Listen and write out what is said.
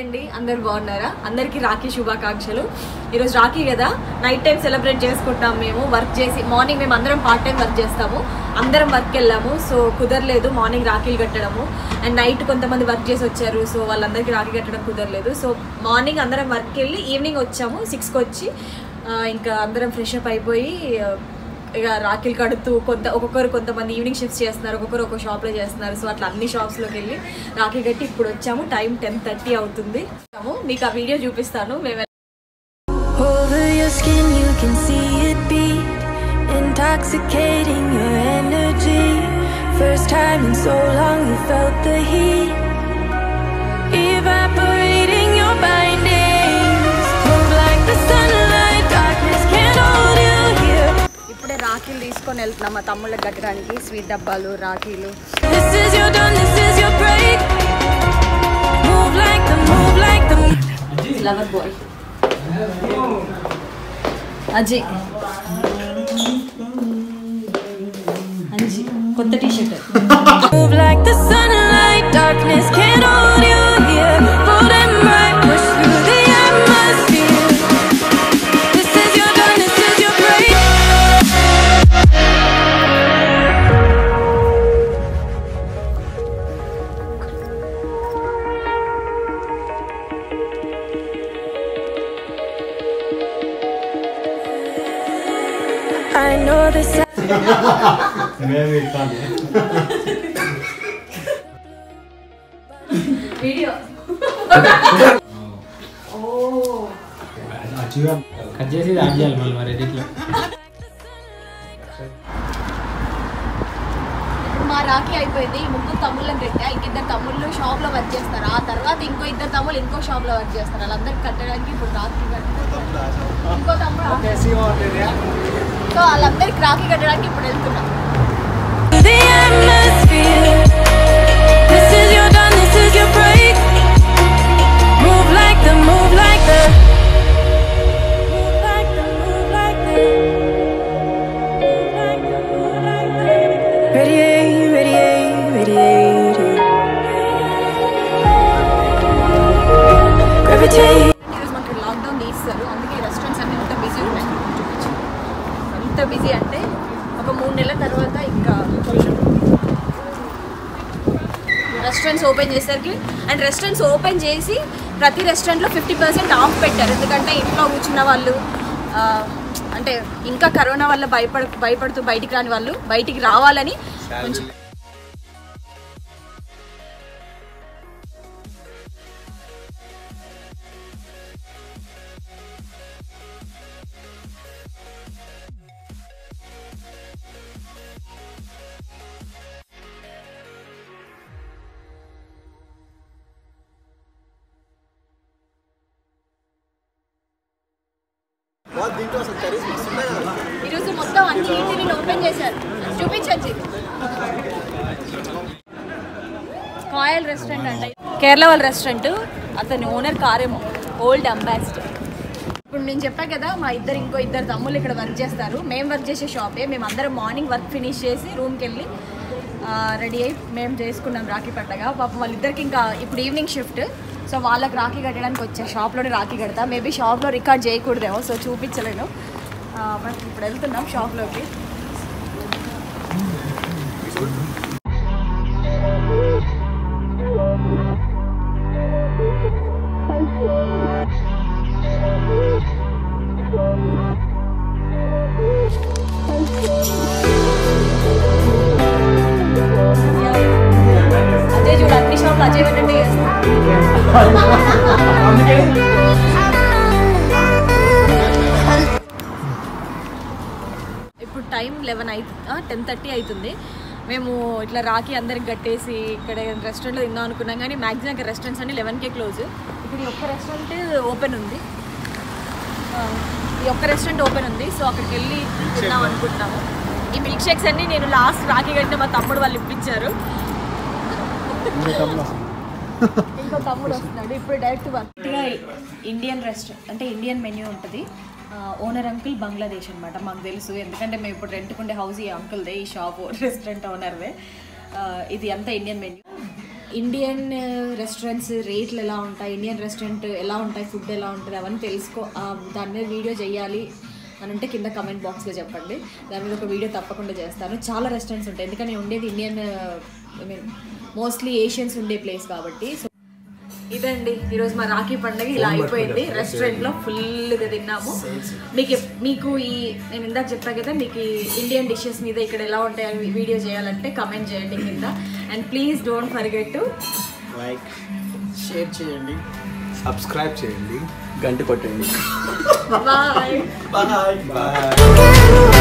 అండి అందరు బాగున్నారా అందరికీ రాఖీ శుభాకాంక్షలు ఈరోజు రాఖీ కదా నైట్ టైం సెలబ్రేట్ చేసుకుంటాం మేము వర్క్ చేసి మార్నింగ్ మేము అందరం పార్ట్ టైం వర్క్ చేస్తాము అందరం వర్క్ వెళ్ళాము సో కుదరలేదు మార్నింగ్ రాఖీలు కట్టడము అండ్ నైట్ కొంతమంది వర్క్ చేసి వచ్చారు సో వాళ్ళందరికీ రాఖీ కట్టడం కుదరలేదు సో మార్నింగ్ అందరం వర్క్ వెళ్ళి ఈవినింగ్ వచ్చాము సిక్స్కి వచ్చి ఆ, ఇంకా అందరం ఫ్రెష్ అప్ అయిపోయి ఆ, ఇక రాఖీలు కడుతూ కొంత ఒక్కొక్కరు కొంతమంది ఈవినింగ్ షిఫ్ట్స్ చేస్తున్నారు ఒక్కొక్కరు ఒక్కొక్క షాప్లో చేస్తున్నారు సో అట్లా అన్ని షాప్స్లోకి వెళ్ళి రాఖీ కట్టి ఇప్పుడు వచ్చాము టైం టెన్ థర్టీ అవుతుంది మీకు ఆ వీడియో చూపిస్తాను మేము Over your skin, you can see it beat, intoxicating your energy. First time in so long, you felt the heat, evaporating your bindings. Move like the sunlight, darkness can't hold you here. ఇప్పుడే రాఖీలు తీసుకొని వెళ్తున్నాం మా తమ్ముళ్ళకి కట్టడానికి sweet డబ్బాలు రాఖీలు This is your dawn, this is your break. Move like the, move like the. Lover boy Ajay Anji కొత్త T shirt Move like the sunlight, darkness can't hold you here. Bold and bright, push through the atmosphere. This is your dawn, this is your break. I know this. మేము ఇస్తాను video మంచిగా cut చేసి add చేయాలి మళ్ళీ మరి ఎడిట్లో ఇప్పుడు మా రాఖీ అయిపోయింది ఈ ముగ్గురు తమ్ముళ్ళని పెట్టా ఇంకిద్దరు తమ్ముళ్ళు షాప్ లో వర్క్ చేస్తారు ఆ తర్వాత ఇంకో ఇద్దరు తమ్ముళ్ళు ఇంకో షాప్ లో వర్క్ చేస్తారు వాళ్ళందరికి కట్టడానికి ఇప్పుడు రాఖీ కట్టడానికి ఇంకో తమ్ముడు సో వాళ్ళందరికి రాఖీ కట్టడానికి ఇప్పుడు వెళ్తున్నాం the atmosphere. This is your dawn, this is your break. Move like the, move like the. Move like the, move like the. Move like the, move like the. Radiate, radiate, radiate. Gravitate. ఈరోజు మనకి lockdown తీస్తారు అందుకే restaurants అన్ని ఇంత busy ఉన్నాయి చూపించు ఎంత busy అంటే ఒక మూడు నెలల తర్వాత ఇంకా రెస్టారెంట్స్ ఓపెన్ చేసరికి అండ్ రెస్టారెంట్స్ ఓపెన్ చేసి ప్రతి రెస్టారెంట్లో ఫిఫ్టీ పర్సెంట్ ఆఫ్ పెట్టారు ఎందుకంటే ఇంట్లో కూర్చున్న వాళ్ళు ఆ, అంటే ఇంకా కరోనా వల్ల భయపడ భయపడుతూ బయటికి రాని వాళ్ళు బయటికి రావాలని కొంచెం ఈరోజు మొత్తం అన్ని ఈటీవీలు ఓపెన్ చేశారు చూపించండి కాయల్ రెస్టారెంట్ అంట కేరళ వాళ్ళ రెస్టారెంట్ అతని ఓనర్ కారేమో ఓల్డ్ అంబాసిడర్ ఇప్పుడు నేను చెప్పా కదా మా ఇద్దరు ఇంకో ఇద్దరు తమ్ముళ్ళు ఇక్కడ వర్క్ చేస్తారు మేము వర్క్ చేసే షాపే మేము అందరం మార్నింగ్ వర్క్ ఫినిష్ చేసి రూమ్కి వెళ్ళి రెడీ అయ్యి మేము చేసుకున్నాం రాఖీ పట్టగా పాపం వాళ్ళిద్దరికి ఇంకా ఇప్పుడు ఈవినింగ్ షిఫ్ట్ సో వాళ్ళకి రాఖీ కట్టడానికి వచ్చా షాప్లోనే రాఖీ కడతా మేబీ షాప్లో రికార్డ్ చేయకూడదేమో సో చూపించలేను బట్ ఇప్పుడు వెళ్తున్నాం షాప్లోకి అజయ్ చూడు అన్ని షాప్లో అజయ్ పెట్టండి ఇప్పుడు టైం లెవెన్ అయి టెన్ థర్టీ అవుతుంది మేము ఇట్లా రాఖీ అందరికి కట్టేసి ఇక్కడ రెస్టారెంట్లో తిందాం అనుకున్నాం కానీ మ్యాక్సిమం ఇక్కడ రెస్టారెంట్స్ అన్ని లెవెన్కే క్లోజ్ ఇప్పుడు ఈ ఒక్క రెస్టారెంట్ ఓపెన్ ఉంది ఆ, ఈ ఒక్క రెస్టారెంట్ ఓపెన్ ఉంది సో అక్కడికి వెళ్ళి తిందాం అనుకుంటున్నాము ఈ మిల్క్ షేక్స్ అన్ని నేను లాస్ట్ రాఖీ కట్టిన మా తమ్ముడు వాళ్ళు ఇప్పించారు ఇంకో తమ్ముడు వస్తున్నాడు ఇప్పుడు డైరెక్ట్ ఇండియన్ రెస్టారెంట్ అంటే ఇండియన్ మెన్యూ ఉంటుంది ఓనర్ అంకుల్ బంగ్లాదేశ్ అనమాట మాకు తెలుసు ఎందుకంటే మేము ఇప్పుడు రెంట్కుండే హౌస్ ఈ అంకుల్దే ఈ షాప్ రెస్టారెంట్ ఓనర్దే ఇది అంతా ఇండియన్ మెన్యూ ఇండియన్ రెస్టారెంట్స్ రేట్లు ఎలా ఉంటాయి ఇండియన్ రెస్టారెంట్ ఎలా ఉంటాయి ఫుడ్ ఎలా ఉంటుంది అవన్నీ తెలుసుకో ఆ, దాని మీద వీడియో చేయాలి అని అంటే కింద కమెంట్ బాక్స్లో చెప్పండి దాని మీద ఒక వీడియో తప్పకుండా చేస్తాను చాలా రెస్టారెంట్స్ ఉంటాయి ఎందుకంటే నేను ఉండేది Indian I mean mostly Asians ఉండే ప్లేస్ కాబట్టి సో ఇదండి ఈరోజు మా రాఖీ పండుగ ఇలా అయిపోయింది రెస్టారెంట్లో ఫుల్గా తిన్నాము మీకు ఎప్- మీకు ఈ నేను ఇందాక చెప్పా కదా మీకు ఈ ఇండియన్ డిషెస్ మీద ఇక్కడ ఎలా ఉంటాయని వీడియో చేయాలంటే కమెంట్ చేయండి కింద and please don't forget to like share చేయండి సబ్స్క్రైబ్ చేయండి గంట కొట్టండి బాయ్ బాయ్ బాయ్ Can